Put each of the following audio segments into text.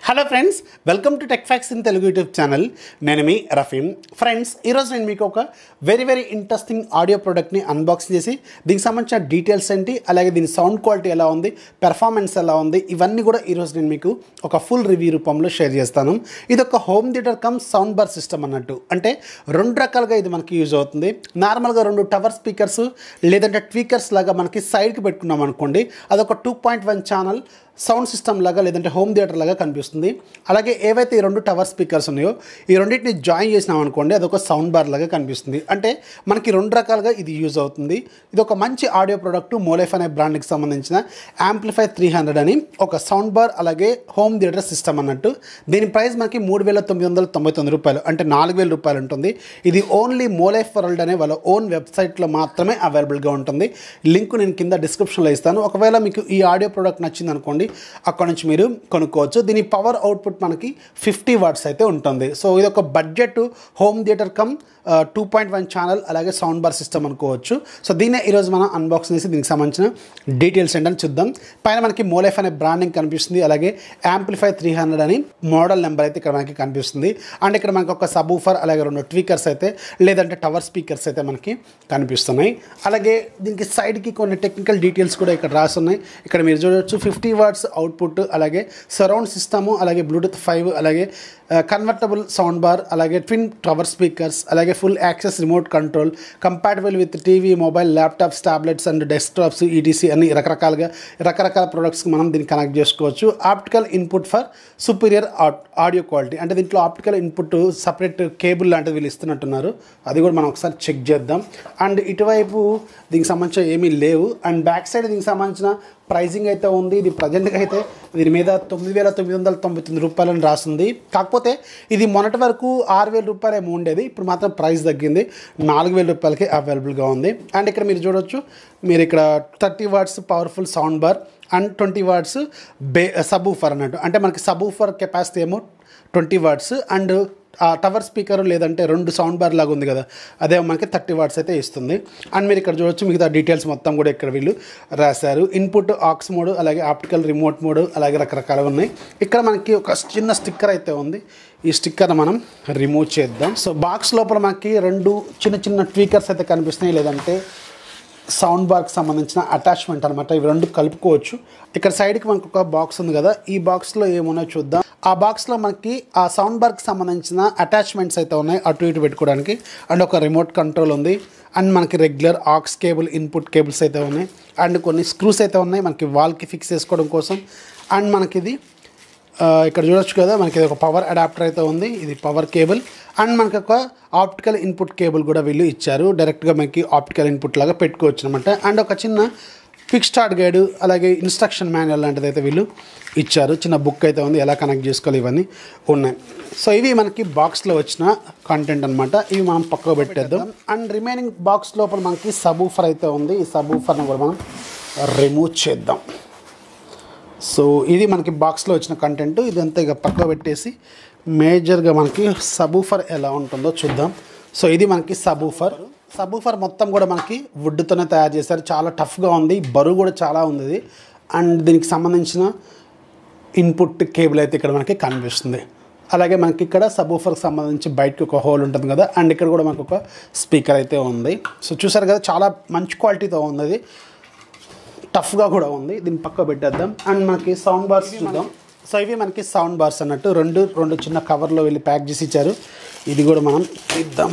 Hello friends welcome to tech facts in Telugu YouTube channel నేను మీ రఫీమ్ ఫ్రెండ్స్ ఈరోజు నేను మీకు ఒక వెరీ వెరీ ఇంట్రెస్టింగ్ ఆడియో ప్రోడక్ట్ని అన్బాక్సింగ్ చేసి దీనికి సంబంధించిన డీటెయిల్స్ ఏంటి అలాగే దీని సౌండ్ క్వాలిటీ ఎలా ఉంది పెర్ఫార్మెన్స్ ఎలా ఉంది ఇవన్నీ కూడా ఈరోజు నేను మీకు ఒక ఫుల్ రివ్యూ రూపంలో షేర్ చేస్తాను ఇది ఒక home theatre cum sound bar system అన్నట్టు అంటే రెండు రకాలుగా ఇది మనకి యూజ్ అవుతుంది నార్మల్గా రెండు టవర్ స్పీకర్స్ లేదంటే ట్వీకర్స్ లాగా మనకి సైడ్కి పెట్టుకున్నాం అనుకోండి అదొక two point one channel sound system లాగా లేదంటే హోమ్ థియేటర్ లాగా కనిపిస్తుంది అలాగే ఏవైతే ఈ రెండు టవర్ స్పీకర్స్ ఉన్నాయో ఈ రెండింటిని జాయిన్ చేసినాం అనుకోండి అదొక సౌండ్ బార్ లాగా కనిపిస్తుంది అంటే మనకి రెండు రకాలుగా ఇది యూజ్ అవుతుంది ఇది ఒక మంచి ఆడియో ప్రోడక్ట్ మోలైఫ్ అనే బ్రాండ్కి సంబంధించిన యాంప్లిఫై త్రీ హండ్రెడ్ అని ఒక సౌండ్ బార్ అలాగే హోమ్ థియేటర్ సిస్టమ్ అన్నట్టు దీని ప్రైస్ మనకి మూడు వేల తొమ్మిది వందల తొంభై తొమ్మిది రూపాయలు అంటే నాలుగు వేల రూపాయలు ఉంటుంది ఇది ఓన్లీ మోలైఫ్ వరల్డ్ అనే వాళ్ళ ఓన్ వెబ్సైట్లో మాత్రమే అవైలబుల్గా ఉంటుంది లింక్ నేను కింద డిస్క్రిప్షన్లో ఇస్తాను ఒకవేళ మీకు ఈ ఆడియో ప్రోడక్ట్ నచ్చింది అనుకోండి అక్కడ నుంచి మీరు కొనుక్కోవచ్చు దీని పవర్ అవుట్పుట్ మనకి ఫిఫ్టీ వాట్స్ అయితే ఉంటుంది సో ఇది ఒక budget home theatre cum two point one channel అలాగే సౌండ్ బార్ సిస్టమ్ అనుకోవచ్చు సో దీన్నే ఈరోజు మనం అన్బాక్సింగ్ చేసి దీనికి సంబంధించిన డీటెయిల్స్ ఏంటని చూద్దాం పైన మనకి మోలైఫ్ అనే బ్రాండింగ్ కనిపిస్తుంది అలాగే యాంప్లిఫై త్రీ హండ్రెడ్ అని మోడల్ నెంబర్ అయితే ఇక్కడ మనకి కనిపిస్తుంది అండ్ ఇక్కడ మనకి ఒక సబూఫర్ అలాగే రెండు ట్వీకర్స్ అయితే లేదంటే టవర్ స్పీకర్స్ అయితే మనకి కనిపిస్తున్నాయి అలాగే దీనికి సైడ్కి కొన్ని టెక్నికల్ డీటెయిల్స్ కూడా ఇక్కడ రాస్తున్నాయి ఇక్కడ మీరు చూడవచ్చు ఫిఫ్టీ వాట్స్ అవుట్పుట్ అలాగే సరౌండ్ సిస్టము అలాగే బ్లూటూత్ ఫైవ్ అలాగే కన్వర్టబుల్ సౌండ్ బార్ అలాగే ట్విన్ టవర్ స్పీకర్స్ అలాగే full access remote control compatible with TV mobile laptops tablets and desktops ETC అన్ని రకరకాలుగా రకరకాల ప్రొడక్ట్స్కి మనం దీన్ని కనెక్ట్ చేసుకోవచ్చు optical input for superior audio quality అంటే దీంట్లో ఆప్టికల్ ఇన్పుట్ సపరేట్ కేబుల్ లాంటిది వీళ్ళు ఇస్తున్నట్టున్నారు అది కూడా మనం ఒకసారి చెక్ చేద్దాం అండ్ ఇటువైపు దీనికి సంబంధించిన ఏమీ లేవు అండ్ బ్యాక్ సైడ్ దీనికి సంబంధించిన ప్రైజింగ్ అయితే ఉంది ఇది ప్రజెంట్గా అయితే దీని మీద తొమ్మిది వేల తొమ్మిది వందల తొంభై తొమ్మిది రూపాయలని రాస్తుంది కాకపోతే ఇది మొన్నటి వరకు ఆరు వేల రూపాయలు ఏమో ఉండేది ఇప్పుడు మాత్రం ప్రైస్ తగ్గింది నాలుగు వేల రూపాయలకి అవైలబుల్గా ఉంది అండ్ ఇక్కడ మీరు చూడొచ్చు మీరు ఇక్కడ thirty watts powerful sound bar and twenty watts బే సబూఫర్ అన్నట్టు అంటే మనకి సబూఫర్ కెపాసిటీ ఏమో twenty watts and uh tower speaker లేదంటే రెండు సౌండ్ బార్ లాగా ఉంది కదా అదే మనకి థర్టీ వాట్స్ అయితే ఇస్తుంది అండ్ మీరు ఇక్కడ చూడొచ్చు మిగతా డీటెయిల్స్ మొత్తం కూడా ఇక్కడ వీళ్ళు రాశారు ఇన్పుట్ ఆక్స్ మోడ్ అలాగే ఆప్టికల్ రిమోట్ మోడ్ అలాగే రకరకాలుగా ఉన్నాయి ఇక్కడ మనకి ఒక చిన్న స్టిక్కర్ అయితే ఉంది ఈ స్టిక్కర్ మనం రిమూవ్ చేద్దాం సో బాక్స్ లోపల మనకి రెండు చిన్న చిన్న ట్వీకర్స్ అయితే కనిపిస్తున్నాయి లేదంటే సౌండ్ బార్కి సంబంధించిన అటాచ్మెంట్ అనమాట ఇవి రెండు కలుపుకోవచ్చు ఇక్కడ సైడ్కి మనకు ఒక బాక్స్ ఉంది కదా ఈ బాక్స్లో ఏమున్నాయో చూద్దాం ఆ బాక్స్లో మనకి ఆ సౌండ్ బార్కి సంబంధించిన అటాచ్మెంట్స్ అయితే ఉన్నాయి అటు ఇటు పెట్టుకోవడానికి అండ్ ఒక రిమోట్ కంట్రోల్ ఉంది అండ్ మనకి regular aux cable input cables అయితే ఉన్నాయి అండ్ కొన్ని స్క్రూస్ అయితే ఉన్నాయి మనకి వాల్కి ఫిక్స్ చేసుకోవడం కోసం అండ్ మనకి ఇది ఇక్కడ చూడొచ్చు కదా మనకి ఇది ఒక పవర్ అడాప్టర్ అయితే ఉంది ఇది పవర్ కేబుల్ అండ్ మనకి ఒక ఆప్టికల్ ఇన్పుట్ కేబుల్ కూడా వీళ్ళు ఇచ్చారు డైరెక్ట్గా మనకి ఆప్టికల్ ఇన్పుట్ లాగా పెట్టుకోవచ్చు అనమాట అండ్ ఒక చిన్న క్విక్ స్టార్ట్ గైడ్ అలాగే ఇన్స్ట్రక్షన్ మాన్యువల్ లాంటిది అయితే వీళ్ళు ఇచ్చారు చిన్న బుక్ అయితే ఉంది ఎలా కనెక్ట్ చేసుకోవాలి ఇవన్నీ ఉన్నాయి సో ఇవి మనకి బాక్స్లో వచ్చిన కంటెంట్ అనమాట ఇవి మనం పక్కకు పెట్టేద్దాం అండ్ రిమైనింగ్ బాక్స్ లోపల మనకి సబూఫర్ అయితే ఉంది ఈ సబూఫర్ని కూడా మనం రిమూవ్ చేద్దాం సో ఇది మనకి బాక్స్లో వచ్చిన కంటెంట్ ఇదంతా ఇక పక్క పెట్టేసి మేజర్గా మనకి సబూఫర్ ఎలా ఉంటుందో చూద్దాం సో ఇది మనకి సబూఫర్ సబూఫర్ మొత్తం కూడా మనకి వుడ్తోనే తయారు చేశారు చాలా టఫ్గా ఉంది బరువు కూడా చాలా ఉంది ఇది అండ్ దీనికి సంబంధించిన ఇన్పుట్ కేబుల్ అయితే ఇక్కడ మనకి కనిపిస్తుంది అలాగే మనకి ఇక్కడ సబూఫర్కి సంబంధించి బయటకి ఒక హోల్ ఉంటుంది కదా అండ్ ఇక్కడ కూడా మనకు ఒక స్పీకర్ అయితే ఉంది సో చూసారు కదా చాలా మంచి క్వాలిటీతో ఉంది అది టఫ్గా కూడా ఉంది దీన్ని పక్క పెట్టేద్దాం అండ్ మనకి సౌండ్ బార్స్ చూద్దాం సో ఇవి మనకి సౌండ్ బార్స్ అన్నట్టు రెండు రెండు చిన్న కవర్లో వెళ్ళి ప్యాక్ చేసి ఇచ్చారు ఇది కూడా మనం ఇద్దాం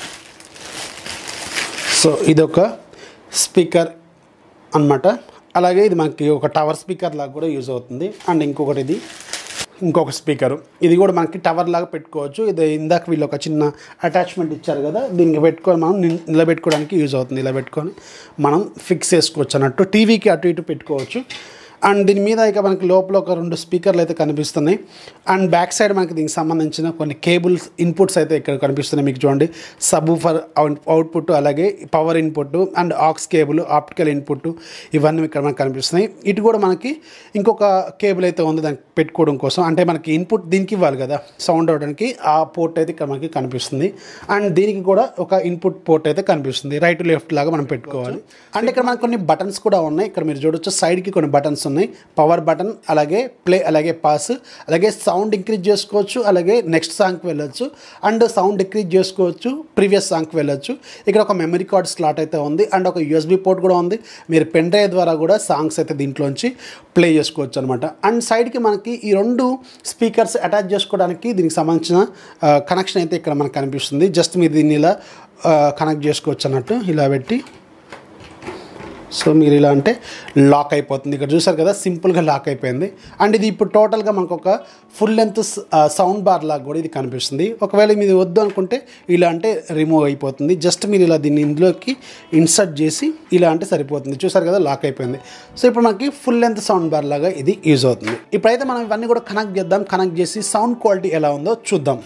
సో ఇది ఒక స్పీకర్ అనమాట అలాగే ఇది మనకి ఒక టవర్ స్పీకర్ లాగా కూడా యూజ్ అవుతుంది అండ్ ఇంకొకటి ఇది ఇంకొక స్పీకరు ఇది కూడా మనకి టవర్ లాగా పెట్టుకోవచ్చు ఇది ఇందాక వీళ్ళు ఒక చిన్న అటాచ్మెంట్ ఇచ్చారు కదా దీనికి పెట్టుకొని మనం నిలబెట్టుకోవడానికి యూజ్ అవుతుంది ఇలా పెట్టుకొని మనం ఫిక్స్ చేసుకోవచ్చు అన్నట్టు టీవీకి అటు ఇటు పెట్టుకోవచ్చు అండ్ దీని మీద ఇక మనకి లోపల ఒక రెండు స్పీకర్లు అయితే కనిపిస్తున్నాయి అండ్ బ్యాక్ సైడ్ మనకి దీనికి సంబంధించిన కొన్ని కేబుల్స్ ఇన్పుట్స్ అయితే ఇక్కడ కనిపిస్తున్నాయి మీకు చూడండి సబూఫర్ అవుట్పుట్ అలాగే power input and aux cable optical input ఇవన్నీ ఇక్కడ మనకు కనిపిస్తున్నాయి ఇటు కూడా మనకి ఇంకొక కేబుల్ అయితే ఉంది దానికి పెట్టుకోవడం కోసం అంటే మనకి ఇన్పుట్ దీనికి ఇవ్వాలి కదా సౌండ్ అవడానికి ఆ పోర్ట్ అయితే ఇక్కడ మనకి కనిపిస్తుంది అండ్ దీనికి కూడా ఒక ఇన్పుట్ పోర్ట్ అయితే కనిపిస్తుంది రైట్ లెఫ్ట్ లాగా మనం పెట్టుకోవాలి అండ్ ఇక్కడ మనకు కొన్ని బటన్స్ కూడా ఉన్నాయి ఇక్కడ మీరు చూడొచ్చు సైడ్కి కొన్ని బటన్స్ ఉన్నాయి ఉన్నాయి పవర్ బటన్ అలాగే ప్లే అలాగే పాస్ అలాగే సౌండ్ ఇంక్రీజ్ చేసుకోవచ్చు అలాగే నెక్స్ట్ సాంగ్కి వెళ్ళొచ్చు అండ్ సౌండ్ డిక్రీజ్ చేసుకోవచ్చు ప్రీవియస్ సాంగ్కి వెళ్ళొచ్చు ఇక్కడ ఒక మెమరీ కార్డ్ స్లాట్ అయితే ఉంది అండ్ ఒక యూఎస్బీ పోర్ట్ కూడా ఉంది మీరు పెన్ డ్రైవ్ ద్వారా కూడా సాంగ్స్ అయితే దీంట్లోంచి ప్లే చేసుకోవచ్చు అనమాట అండ్ సైడ్కి మనకి ఈ రెండు స్పీకర్స్ అటాచ్ చేసుకోవడానికి దీనికి సంబంధించిన కనెక్షన్ అయితే ఇక్కడ మనకు కనిపిస్తుంది జస్ట్ మీరు దీన్ని ఇలా కనెక్ట్ చేసుకోవచ్చు అన్నట్టు ఇలా పెట్టి సో మీరు ఇలా అంటే లాక్ అయిపోతుంది ఇక్కడ చూసారు కదా సింపుల్గా లాక్ అయిపోయింది అండ్ ఇది ఇప్పుడు టోటల్గా మనకు ఒక ఫుల్ లెంత్ సౌండ్ బార్ లాగా కూడా ఇది కనిపిస్తుంది ఒకవేళ మీది వద్దు అనుకుంటే ఇలా అంటే రిమూవ్ అయిపోతుంది జస్ట్ మీరు ఇలా దీన్ని ఇందులోకి ఇన్సర్ట్ చేసి ఇలా అంటే సరిపోతుంది చూసారు కదా లాక్ అయిపోయింది సో ఇప్పుడు మనకి ఫుల్ లెంత్ సౌండ్ బార్ లాగా ఇది యూజ్ అవుతుంది ఇప్పుడైతే మనం ఇవన్నీ కూడా కనెక్ట్ చేద్దాం కనెక్ట్ చేసి సౌండ్ క్వాలిటీ ఎలా ఉందో చూద్దాం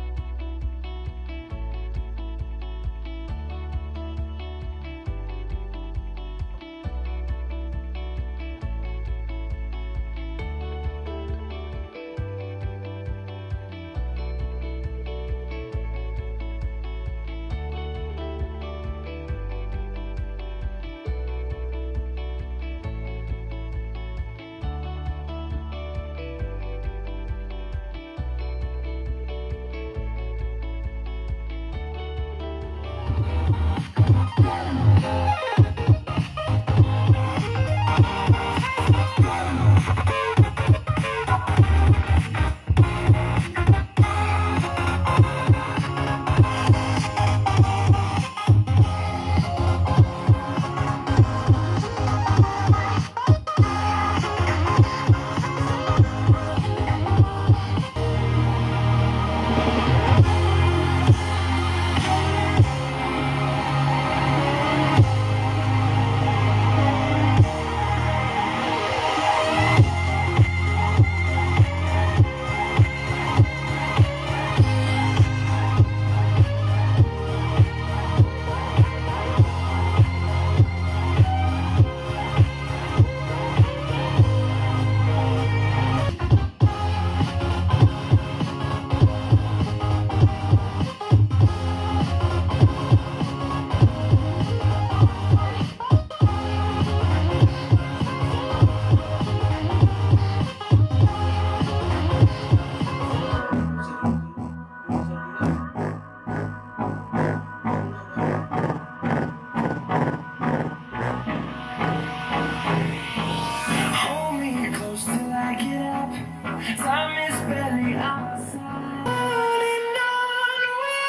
Hold me close till I get up. Time is barely on our side. On and on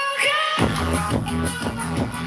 we'll go.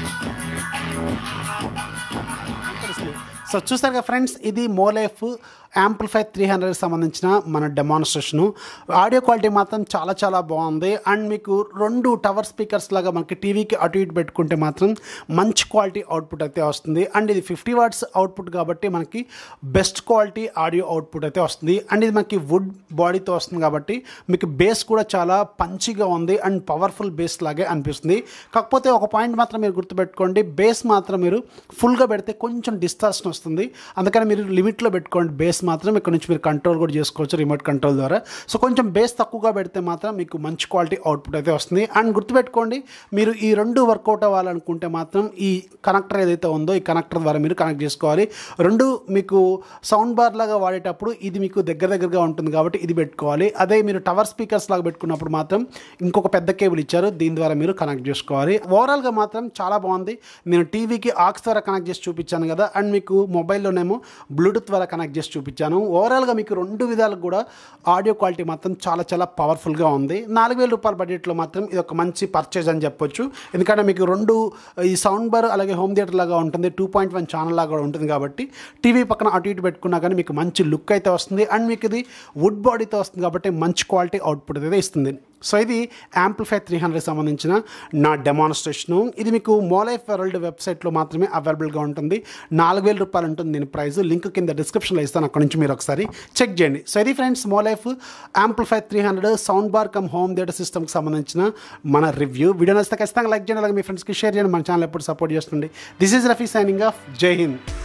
So చూస్తారు కదా ఫ్రెండ్స్ ఇది మోలైఫ్ యాంప్లిఫై త్రీ హండ్రెడ్కి సంబంధించిన మన డెమాన్స్ట్రేషను ఆడియో క్వాలిటీ మాత్రం చాలా చాలా బాగుంది అండ్ మీకు రెండు టవర్ స్పీకర్స్ లాగా మనకి టీవీకి అటు ఇటు పెట్టుకుంటే మాత్రం మంచి క్వాలిటీ అవుట్పుట్ అయితే వస్తుంది అండ్ ఇది ఫిఫ్టీ వాట్స్ అవుట్పుట్ కాబట్టి మనకి బెస్ట్ క్వాలిటీ ఆడియో అవుట్పుట్ అయితే వస్తుంది అండ్ ఇది మనకి వుడ్ బాడీతో వస్తుంది కాబట్టి మీకు బేస్ కూడా చాలా పంచిగా ఉంది అండ్ పవర్ఫుల్ బేస్ లాగే అనిపిస్తుంది కాకపోతే ఒక పాయింట్ మాత్రం మీరు గుర్తుపెట్టుకోండి బేస్ మాత్రం మీరు ఫుల్గా పెడితే కొంచెం డిస్టార్షన్ వస్తుంది అందుకని మీరు లిమిట్లో పెట్టుకోండి బేస్ మాత్రం ఇక్కడ నుంచి మీరు కంట్రోల్ కూడా చేసుకోవచ్చు రిమోట్ కంట్రోల్ ద్వారా సో కొంచెం బేస్ తక్కువగా పెడితే మాత్రం మీకు మంచి క్వాలిటీ అవుట్పుట్ అయితే వస్తుంది అండ్ గుర్తుపెట్టుకోండి మీరు ఈ రెండు వర్కౌట్ అవ్వాలనుకుంటే మాత్రం ఈ కనెక్టర్ ఏదైతే ఉందో ఈ కనెక్టర్ ద్వారా మీరు కనెక్ట్ చేసుకోవాలి రెండు మీకు సౌండ్ బార్ లాగా వాడేటప్పుడు ఇది మీకు దగ్గర దగ్గరగా ఉంటుంది కాబట్టి ఇది పెట్టుకోవాలి అదే మీరు టవర్ స్పీకర్స్ లాగా పెట్టుకున్నప్పుడు మాత్రం ఇంకొక పెద్ద కేబుల్ ఇచ్చారు దీని ద్వారా మీరు కనెక్ట్ చేసుకోవాలి ఓవరాల్గా మాత్రం చాలా బాగుంది నేను టీవీకి ఆక్స్ ద్వారా కనెక్ట్ చేసి చూపించాను కదా అండ్ మీకు మొబైల్లోనేమో బ్లూటూత్ ద్వారా కనెక్ట్ చేసి చూపించాను ఓవరాల్గా మీకు రెండు విధాలకు కూడా ఆడియో క్వాలిటీ మాత్రం చాలా చాలా పవర్ఫుల్గా ఉంది నాలుగు వేల రూపాయల బడ్జెట్లో మాత్రం ఇది ఒక మంచి పర్చేజ్ అని చెప్పొచ్చు ఎందుకంటే మీకు రెండు ఈ సౌండ్ బార్ అలాగే హోమ్ థియేటర్ లాగా ఉంటుంది టూ పాయింట్ వన్ ఛానల్ లాగా కూడా ఉంటుంది కాబట్టి టీవీ పక్కన అటు ఇటు పెట్టుకున్నా కానీ మీకు మంచి లుక్ అయితే వస్తుంది అండ్ మీకు ఇది వుడ్ బాడీతో వస్తుంది కాబట్టి మంచి క్వాలిటీ అవుట్పుట్ అయితే ఇస్తుంది సో ఇది యాంప్లిఫై త్రీ హండ్రెడ్ సంబంధించిన నా డెమాన్స్ట్రేషను ఇది మీకు మోలైఫ్ వరల్డ్ వెబ్సైట్లో మాత్రమే అవైలబుల్గా ఉంటుంది నాలుగు వేల రూపాయలు ఉంటుంది దీని ప్రైస్ లింక్ కింద డిస్క్రిప్షన్లో ఇస్తాను అక్కడ నుంచి మీరు ఒకసారి చెక్ చేయండి సో ఇది friends Molife amplify three hundred sound bar cum home theatre సిస్టమ్కి సంబంధించిన మన రివ్యూ వీడియో నచ్చితే ఖచ్చితంగా లైక్ చేయండి అలాగే మీ ఫ్రెండ్స్కి షేర్ చేయండి మన ఛానల్ ఎప్పుడు సపోర్ట్ చేస్తుంది this is Rafi signing off జై హింద్